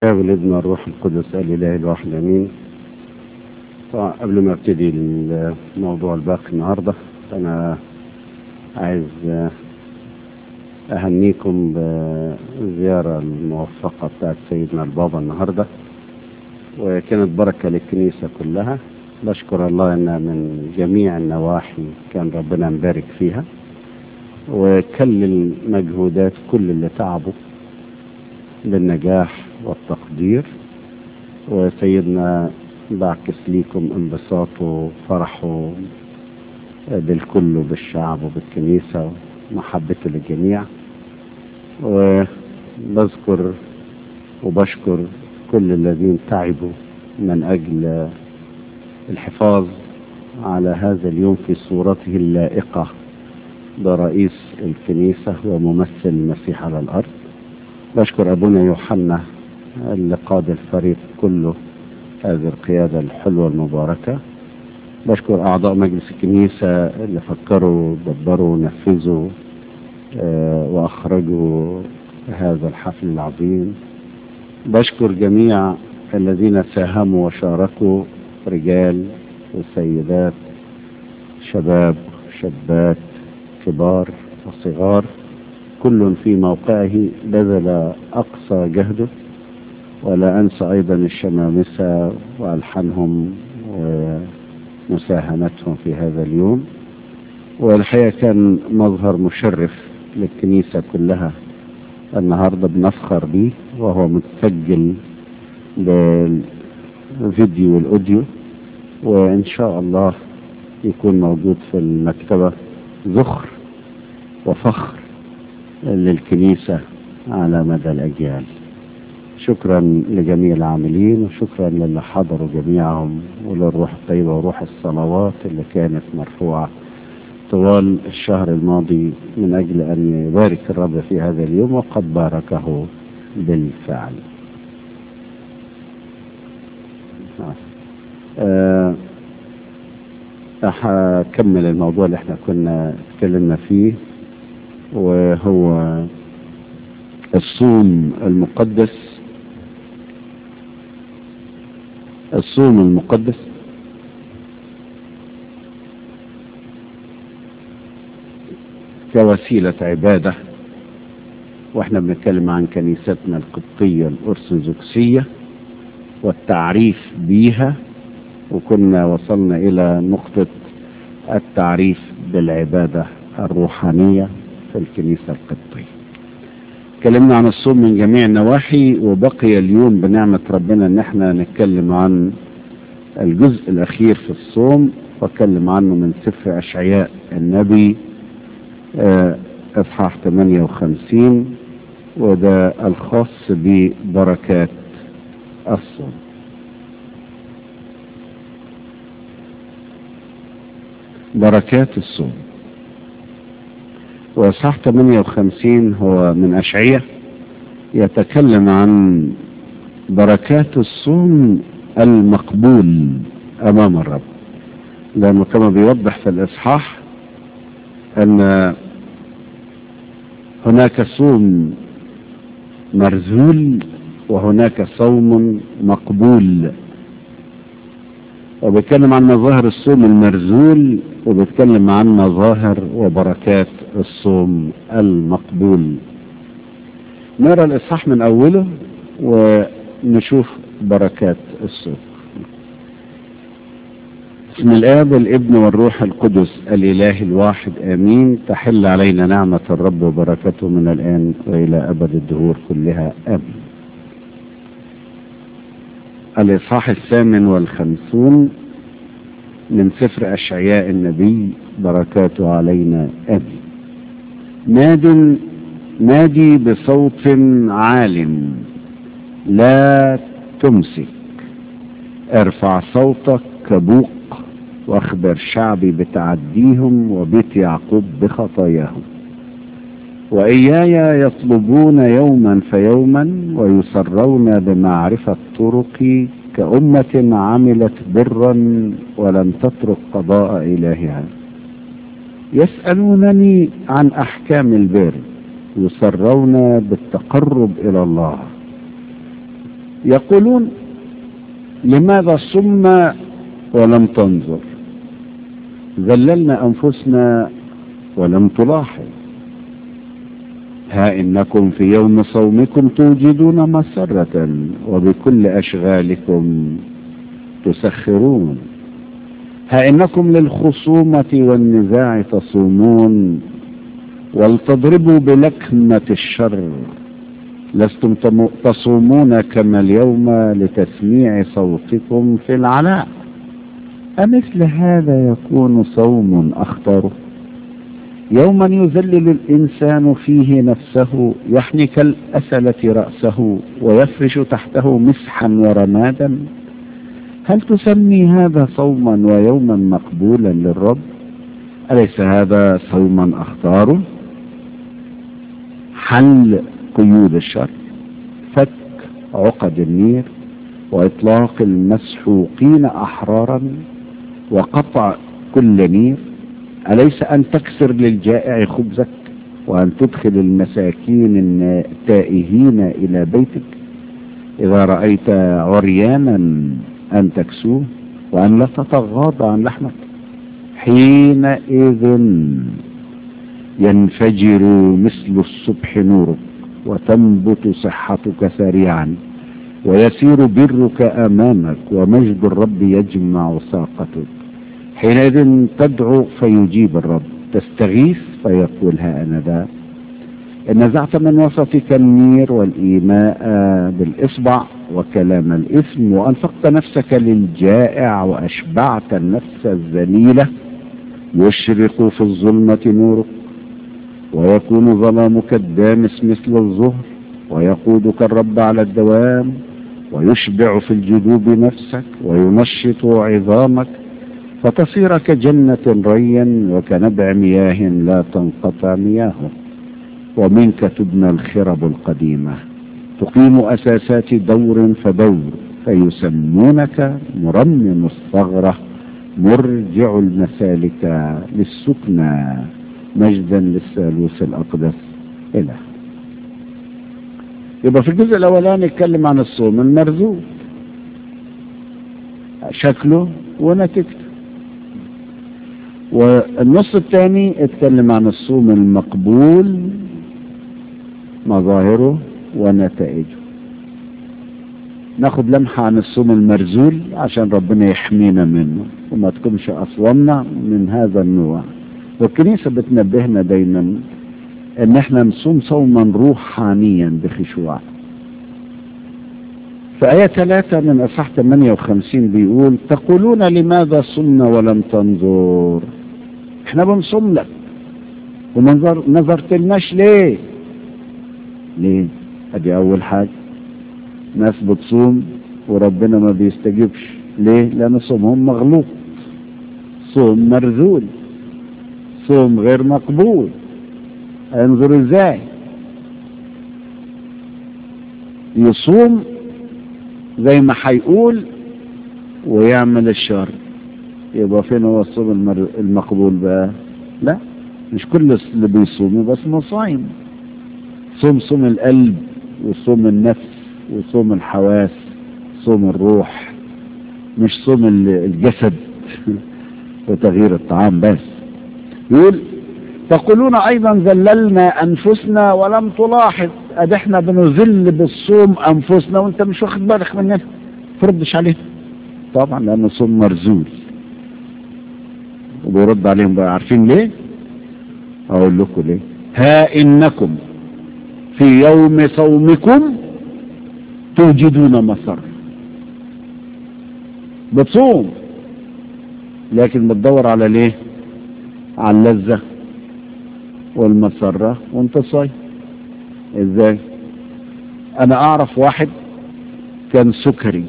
والابن والروح القدس الإله الواحد أمين طبعا قبل ما ابتدي الموضوع الباقي النهاردة أنا عايز أهنيكم بالزيارة الموفقة بتاعت سيدنا البابا النهاردة وكانت بركة للكنيسة كلها بشكر الله أنها من جميع النواحي كان ربنا مبارك فيها وكلل مجهودات كل اللي تعبوا للنجاح والتقدير وسيدنا بعكس ليكم انبساطه وفرحه بالكل وبالشعب وبالكنيسة ومحبته للجميع وبذكر وبشكر كل الذين تعبوا من أجل الحفاظ على هذا اليوم في صورته اللائقة برئيس الكنيسة وممثل المسيح على الأرض بشكر أبونا يوحنا اللي قاد الفريق كله هذه القيادة الحلوة المباركة بشكر أعضاء مجلس الكنيسة اللي فكروا دبروا ونفذوا آه وأخرجوا هذا الحفل العظيم بشكر جميع الذين ساهموا وشاركوا رجال وسيدات شباب شابات كبار وصغار كل في موقعه بذل أقصى جهده ولا أنسى أيضا الشمامسة وألحانهم ومساهمتهم في هذا اليوم والحقيقة كان مظهر مشرف للكنيسة كلها النهاردة بنفخر به وهو متسجل بالفيديو والأوديو وإن شاء الله يكون موجود في المكتبة ذخر وفخر للكنيسة على مدى الأجيال شكرا لجميع العاملين وشكرا للي حضروا جميعهم وللروح الطيبة وروح الصلوات اللي كانت مرفوعة طوال الشهر الماضي من أجل أن يبارك الرب في هذا اليوم وقد باركه بالفعل أه هكمل الموضوع اللي احنا كنا اتكلمنا فيه وهو الصوم المقدس الصوم المقدس كوسيلة عبادة واحنا بنتكلم عن كنيستنا القبطية الأرثوذكسية والتعريف بيها وكنا وصلنا إلى نقطة التعريف بالعبادة الروحانية في الكنيسة القبطية اتكلمنا عن الصوم من جميع النواحي وبقي اليوم بنعمة ربنا ان احنا نتكلم عن الجزء الاخير في الصوم واتكلم عنه من سفر اشعياء النبي اصحاح 58 وده الخاص ببركات الصوم بركات الصوم وإصحاح 58 هو من أشعية يتكلم عن بركات الصوم المقبول أمام الرب لأنه كما بيوضح في الإصحاح أن هناك صوم مرذول وهناك صوم مقبول وبيتكلم عن مظاهر الصوم المرذول وبيتكلم عن مظاهر وبركات الصوم المقبول نرى الإصحاح من أوله ونشوف بركات الصوم بسم الآب والابن والروح القدس الإله الواحد آمين تحل علينا نعمة الرب وبركته من الآن وإلى أبد الدهور كلها آمين الإصحاح الثامن والخمسون من سفر أشعياء النبي بركاته علينا آمين ناد نادي بصوت عال لا تمسك ارفع صوتك كبوق واخبر شعبي بتعديهم وبيت يعقوب بخطاياهم وإياي يطلبون يوما فيوما ويسرون بمعرفة طرقي كأمة عملت برا ولم تترك قضاء إلهها يسألونني عن أحكام البر يسرون بالتقرب إلى الله يقولون لماذا صم ولم تنظر ذللنا أنفسنا ولم تلاحظ ها إنكم في يوم صومكم توجدون مسرة وبكل أشغالكم تسخرون ها إنكم للخصومة والنزاع تصومون ولتضربوا بلكمة الشر لستم تصومون كما اليوم لتسميع صوتكم في العلاء أمثل هذا يكون صوم أخطر يوما يذلل الإنسان فيه نفسه يحني كالأسلة رأسه ويفرش تحته مسحا ورمادا هل تسمي هذا صوما ويوما مقبولا للرب أليس هذا صوما أخطار حل قيود الشر فك عقد النير وإطلاق المسحوقين أحرارا وقطع كل نير أليس أن تكسر للجائع خبزك وأن تدخل المساكين التائهين إلى بيتك إذا رأيت عريانا أن تكسوه وأن لا تتغاضى عن لحمك حينئذ ينفجر مثل الصبح نورك وتنبت صحتك سريعا ويسير برك أمامك ومجد الرب يجمع ساقتك حينئذ تدعو فيجيب الرب تستغيث فيقول ها أنا ذا إن نزعت من وسطك النير والإيماء بالإصبع وكلام الإثم وأنفقت نفسك للجائع وأشبعت النفس الذليلة يشرق في الظلمة نورك ويكون ظلامك الدامس مثل الظهر ويقودك الرب على الدوام ويشبع في الجدوب نفسك وينشط عظامك فتصير كجنة ريا وكنبع مياه لا تنقطع مياهه ومنك تبنى الخرب القديمة تقيم أساسات دور فدور فيسمونك مرمم الثغرة مرجع المسالك للسكنى مجدا للثالوث الأقدس إله يبقى في الجزء الأولاني اتكلم عن الصوم المرزوق شكله ونتيجته والنص الثاني اتكلم عن الصوم المقبول مظاهره ونتائجه ناخد لمحة عن الصوم المرزول عشان ربنا يحمينا منه وما تكونش أصومنا من هذا النوع والكنيسة بتنبهنا دايما ان احنا نصوم صوما روحانيا بخشوع في آية ثلاثة من أصح 58 بيقول تقولون لماذا صمنا ولم تنظر احنا بنصوم لك وما نظرت لناش ليه ليه ادي اول حاجة ناس بتصوم وربنا ما بيستجيبش ليه لان صومهم مغلوط صوم مرذول صوم غير مقبول انظر ازاي يصوم زي ما هيقول ويعمل الشر يبقى فين هو الصوم المر... المقبول بقى لا مش كل اللي بيصوم يبقى اسمه صايم صوم صوم القلب وصوم النفس وصوم الحواس صوم الروح مش صوم الجسد وتغيير الطعام بس يقول تقولون ايضا ذللنا انفسنا ولم تلاحظ ادي احنا بنذل بالصوم انفسنا وانت مش واخد بالك مننا تردش عليه طبعا لانه صوم مرزول وبيرد عليهم بقى عارفين ليه اقول لكم ليه ها انكم في يوم صومكم توجدون مسر بتصوم لكن بتدور على ليه على اللذة والمسرة وانت صايم ازاي انا اعرف واحد كان سكري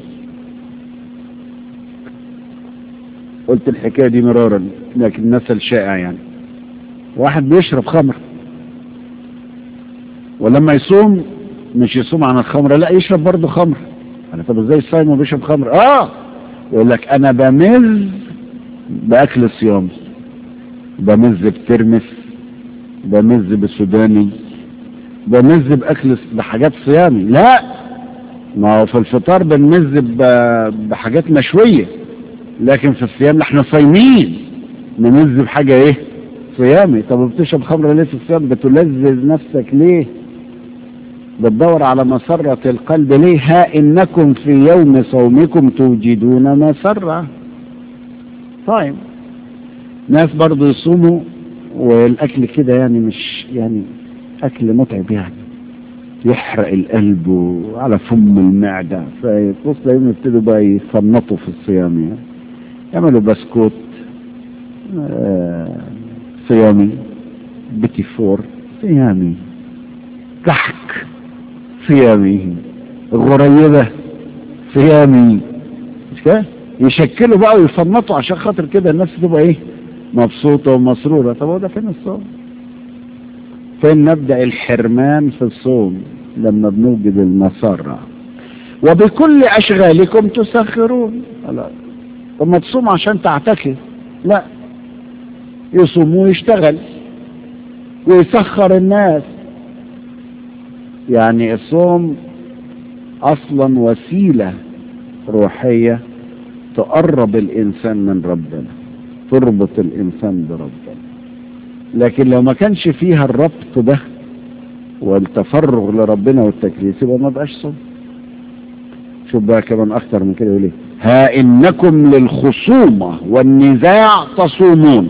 قلت الحكاية دي مرارا لكن مثل شائع يعني واحد بيشرب خمر ولما يصوم مش يصوم عن الخمر لا يشرب برضه خمر انا طب ازاي الصايم وبيشرب خمر اه يقول لك انا بمز باكل الصيام بمز بترمس بمز بسوداني بمز باكل بحاجات صيامي لا ما هو في الفطار بنمز ب- بحاجات مشوية لكن في الصيام احنا صايمين نمز بحاجة ايه صيامي طب بتشرب خمرة ليه في الصيام بتلذذ نفسك ليه بتدور على مسرة القلب ليه ها إنكم في يوم صومكم توجدون مسرة طيب ناس برضو يصوموا والأكل كده يعني مش يعني أكل متعب يعني يحرق القلب وعلى فم المعدة فيبص لهم يبتدوا بقى يصنطوا في الصيام يعني يعملوا بسكوت آه، صيامي بيتي فور صيامي كحك صيامي غريبة صيامي مش كده يشكلوا بقى ويفنطوا عشان خاطر كده الناس تبقى ايه مبسوطة ومسرورة طب هو ده فين الصوم فين نبدأ الحرمان في الصوم لما بنوجد المسرة وبكل أشغالكم تسخرون لا طب ما تصوم عشان تعتكف لا يصوم ويشتغل ويسخر الناس يعني الصوم اصلا وسيلة روحية تقرب الانسان من ربنا تربط الانسان بربنا لكن لو ما كانش فيها الربط ده والتفرغ لربنا والتكليف يبقى ما بقاش صوم شوف بقى كمان اكتر من كده يقول ايه ها انكم للخصومة والنزاع تصومون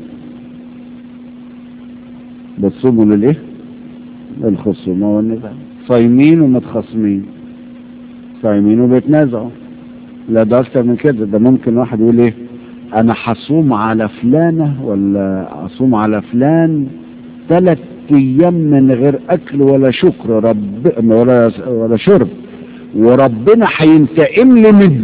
بتصوموا للايه للخصومة والنزاع صايمين ومتخاصمين صايمين وبيتنازعوا لا ده اكتر من كده ده ممكن واحد يقول ايه انا هصوم على فلانة ولا اصوم على فلان ثلاث ايام من غير اكل ولا شكر رب ولا ولا شرب وربنا هينتقم لي منه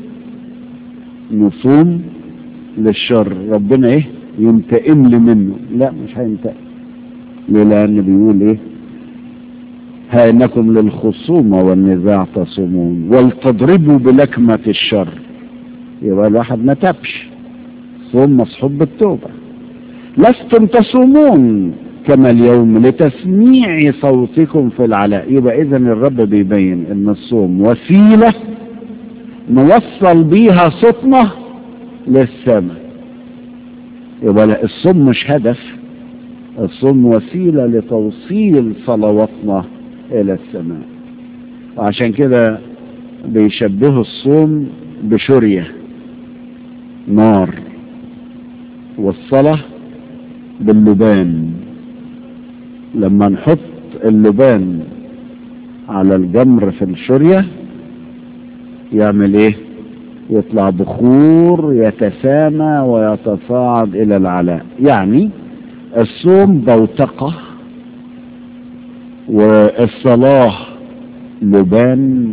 نصوم للشر ربنا ايه ينتقم لي منه لا مش هينتقم ليه لان بيقول ايه ها انكم للخصومة والنزاع تصومون ولتضربوا بلكمة الشر يبقى الواحد ما تبش صوم مصحوب بالتوبة لستم تصومون كما اليوم لتسميع صوتكم في العلاء يبقى اذا الرب بيبين ان الصوم وسيلة نوصل بيها صوتنا للسماء يبقى لا الصوم مش هدف الصوم وسيلة لتوصيل صلواتنا إلى السماء وعشان كده بيشبهوا الصوم بشرية نار والصلاة باللبان لما نحط اللبان على الجمر في الشرية يعمل ايه يطلع بخور يتسامى ويتصاعد الى العلاء يعني الصوم بوتقة والصلاة لبان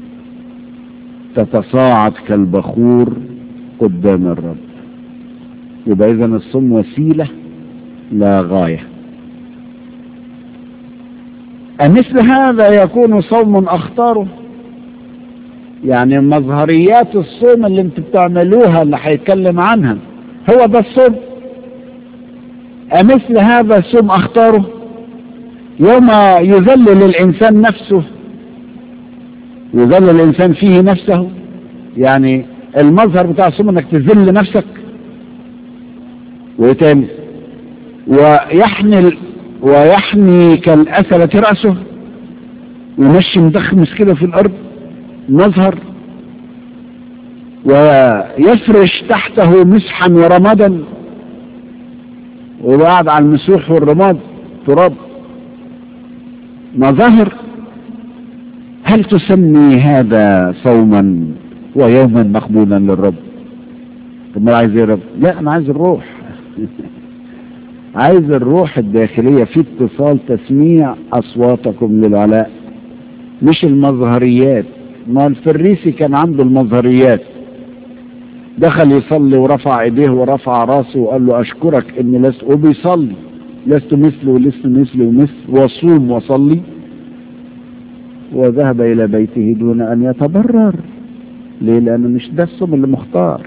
تتصاعد كالبخور قدام الرب يبقى اذا الصوم وسيلة لا غاية أمثل هذا يكون صوم أخطاره يعني مظهريات الصوم اللي انت بتعملوها اللي هيتكلم عنها هو ده الصوم أمثل هذا الصوم أخطاره يوم يذلل الإنسان نفسه يذلل الإنسان فيه نفسه يعني المظهر بتاع الصوم انك تذل نفسك وتاني ويحمل ويحمي كالأسلة رأسه يمشي مدخمس كده في الأرض مظهر ويفرش تحته مسحا ورمادا وقعد على المسوح والرماد تراب مظاهر هل تسمي هذا صوما ويوما مقبولا للرب طب ما عايز ايه يا رب لا انا عايز الروح عايز الروح الداخلية في اتصال تسميع اصواتكم للعلاء مش المظهريات ما الفريسي كان عنده المظهريات دخل يصلي ورفع ايديه ورفع راسه وقال له اشكرك اني لست وبيصلي لست مثله ولست مثلي ومثل وصوم وصلي وذهب الى بيته دون ان يتبرر ليه لانه مش ده الصوم اللي مختار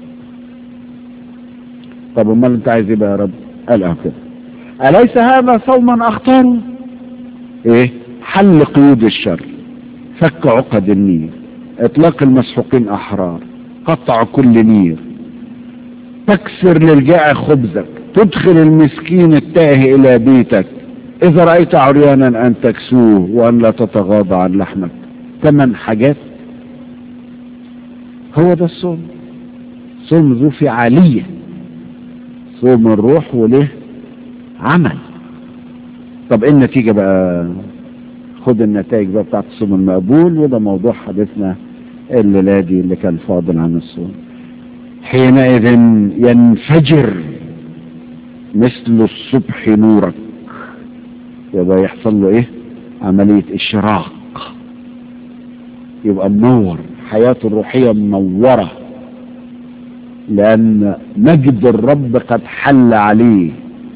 طب امال انت عايز ايه بقى يا رب قال اه كده اليس هذا صوما اختاره ايه حل قيود الشر فك عقد النير اطلاق المسحوقين احرار قطع كل نير تكسر للجائع خبزك تدخل المسكين التائه الى بيتك اذا رأيت عريانا ان تكسوه وان لا تتغاضى عن لحمك ثمان حاجات هو ده الصوم صوم ذو فعالية صوم الروح وله عمل طب ايه النتيجة بقى خد النتائج بقى بتاعت الصوم المقبول وده موضوع حديثنا الليلة دي اللي كان فاضل عن الصوم حينئذ ينفجر مثل الصبح نورك يبقى يحصل له ايه عملية اشراق يبقى منور حياته الروحية منورة لأن مجد الرب قد حل عليه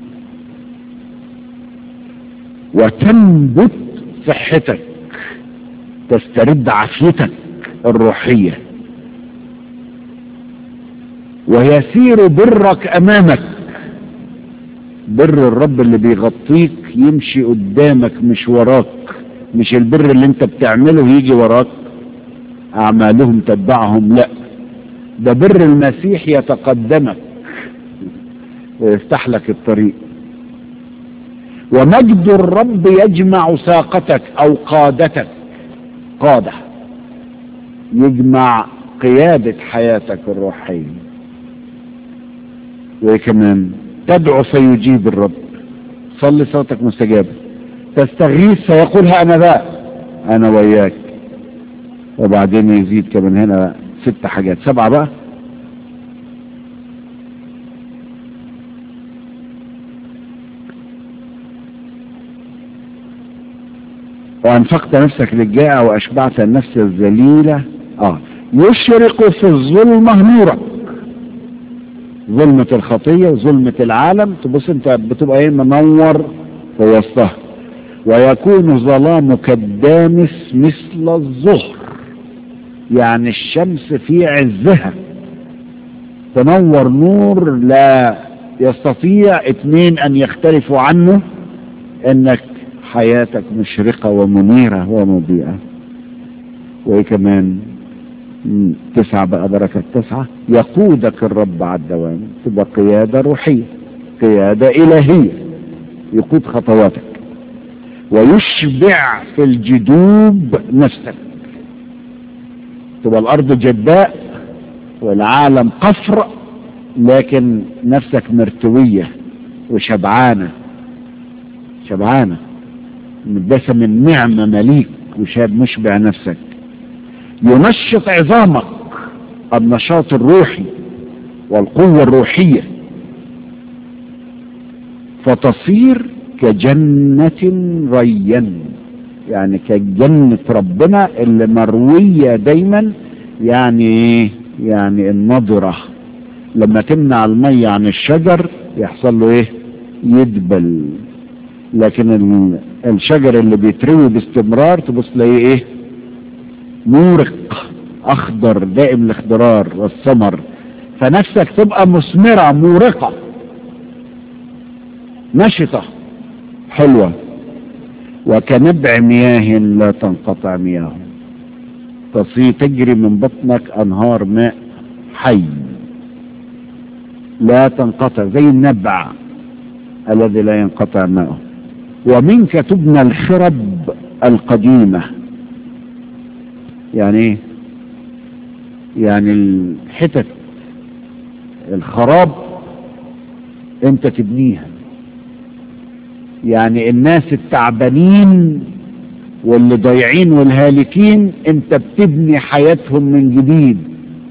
وتنبت صحتك تسترد عافيتك الروحية ويسير برك أمامك بر الرب اللي بيغطيك يمشي قدامك مش وراك مش البر اللي انت بتعمله يجي وراك أعمالهم تتبعهم لا ده بر المسيح يتقدمك ويفتح لك الطريق ومجد الرب يجمع ساقتك أو قادتك قادة يجمع قيادة حياتك الروحية وكمان تدعو فيجيب الرب صلي صوتك مستجابة تستغيث فيقولها أنا ذا أنا وياك وبعدين يزيد كمان هنا ست حاجات سبعة بقى وأنفقت نفسك للجائع وأشبعت النفس الذليلة آه يشرق في الظلمة نورك ظلمة الخطية وظلمة العالم تبص انت بتبقى ايه منور في وسطها ويكون ظلامك الدامس مثل الظهر يعني الشمس في عزها تنور نور لا يستطيع اثنين ان يختلفوا عنه انك حياتك مشرقة ومنيرة ومضيئة وايه كمان تسعة بقى بركة تسعة يقودك الرب على الدوام تبقى قيادة روحية قيادة إلهية يقود خطواتك ويشبع في الجدوب نفسك تبقى الأرض جداء والعالم قفر لكن نفسك مرتوية وشبعانة شبعانة مدسة من نعمة مليك وشاب مشبع نفسك ينشط عظامك النشاط الروحي والقوة الروحية فتصير كجنة ريا يعني كجنة ربنا اللي مروية دايما يعني يعني النضرة لما تمنع المية عن الشجر يحصل له ايه يدبل لكن الشجر اللي بيتروي باستمرار تبص تلاقيه ايه مورق اخضر دائم الاخضرار والثمر فنفسك تبقى مثمرة مورقة نشطة حلوة وكنبع مياه لا تنقطع مياه تصي تجري من بطنك انهار ماء حي لا تنقطع زي النبع الذي لا ينقطع ماؤه ومنك تبنى الخرب القديمه يعني ايه يعني الحتت الخراب انت تبنيها يعني الناس التعبانين واللي ضايعين والهالكين انت بتبني حياتهم من جديد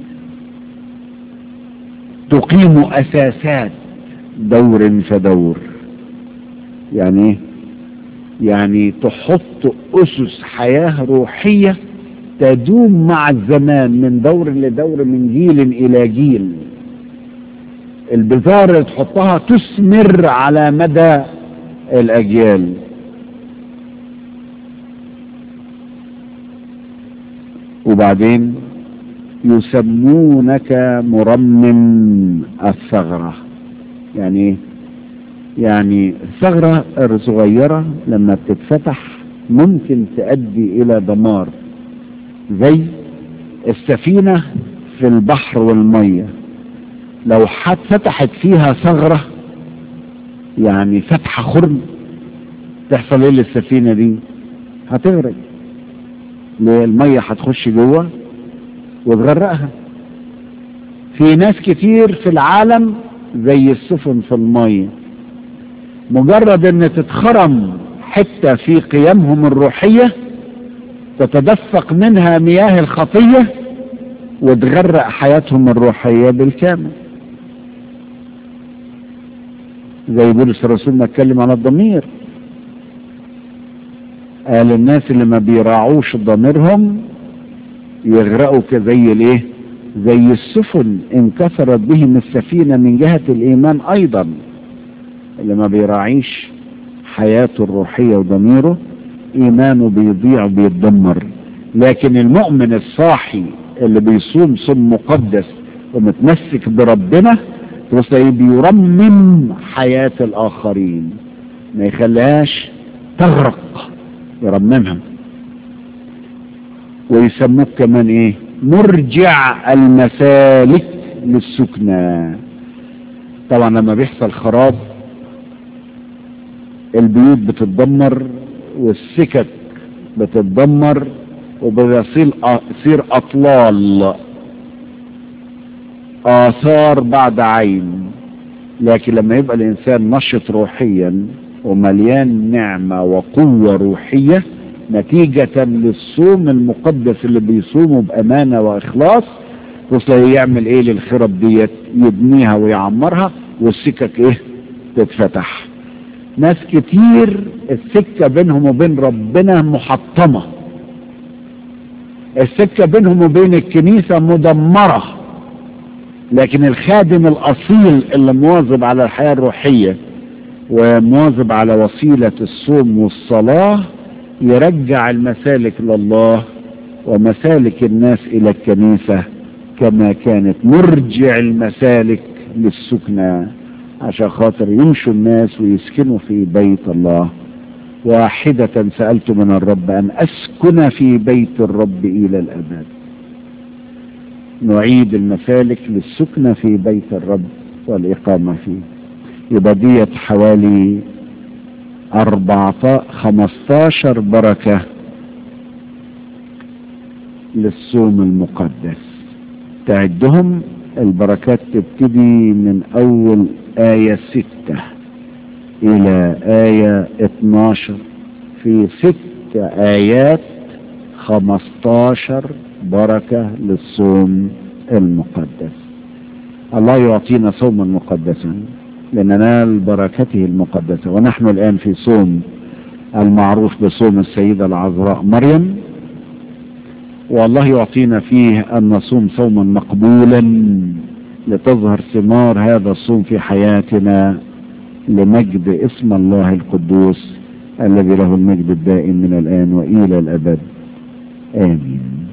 تقيم اساسات دور فدور يعني ايه يعني تحط اسس حياه روحيه تدوم مع الزمان من دور لدور من جيل الى جيل البذار اللي تحطها تثمر على مدى الاجيال وبعدين يسمونك مرمم الثغرة يعني ايه يعني الثغرة الصغيرة لما بتتفتح ممكن تؤدي الى دمار زي السفينة في البحر والمية لو حد فتحت فيها ثغرة يعني فتحة خرم تحصل ايه للسفينة دي هتغرق المية هتخش جوه وتغرقها في ناس كتير في العالم زي السفن في المية مجرد ان تتخرم حتة في قيمهم الروحية تتدفق منها مياه الخطية وتغرق حياتهم الروحية بالكامل زي بولس الرسول ما اتكلم عن الضمير قال الناس اللي ما بيراعوش ضميرهم يغرقوا كزي الايه زي السفن انكسرت بهم السفينة من جهة الايمان ايضا اللي ما بيراعيش حياته الروحية وضميره ايمانه بيضيع وبيتدمر لكن المؤمن الصاحي اللي بيصوم صوم مقدس ومتمسك بربنا تلاقيه بيرمم حياة الاخرين ما يخليهاش تغرق يرممها ويسموك كمان ايه مرجع المسالك للسكنى طبعا لما بيحصل خراب البيوت بتتدمر والسكك بتتدمر وبيصير يصير اطلال اثار بعد عين لكن لما يبقى الانسان نشط روحيا ومليان نعمة وقوة روحية نتيجة للصوم المقدس اللي بيصومه بأمانة وإخلاص تصلي يعمل إيه للخرب ديت يبنيها ويعمرها والسكك إيه تتفتح ناس كتير السكة بينهم وبين ربنا محطمة السكة بينهم وبين الكنيسة مدمرة لكن الخادم الأصيل اللي مواظب على الحياة الروحية ومواظب على وسيلة الصوم والصلاة يرجع المسالك لله ومسالك الناس إلى الكنيسة كما كانت مرجع المسالك للسكنى عشان خاطر يمشوا الناس ويسكنوا في بيت الله واحدة سألت من الرب أن أسكن في بيت الرب إلى الأبد نعيد المسالك للسكنة في بيت الرب والإقامة فيه يبقى ديت حوالي أربعة خمستاشر بركة للصوم المقدس تعدهم البركات تبتدي من أول آية ستة إلى آية 12 في ست آيات خمستاشر بركة للصوم المقدس الله يعطينا صوما مقدسا لننال بركته المقدسة ونحن الآن في صوم المعروف بصوم السيدة العذراء مريم والله يعطينا فيه أن نصوم صوما مقبولا لتظهر ثمار هذا الصوم في حياتنا لمجد اسم الله القدوس الذي له المجد الدائم من الآن وإلى الأبد آمين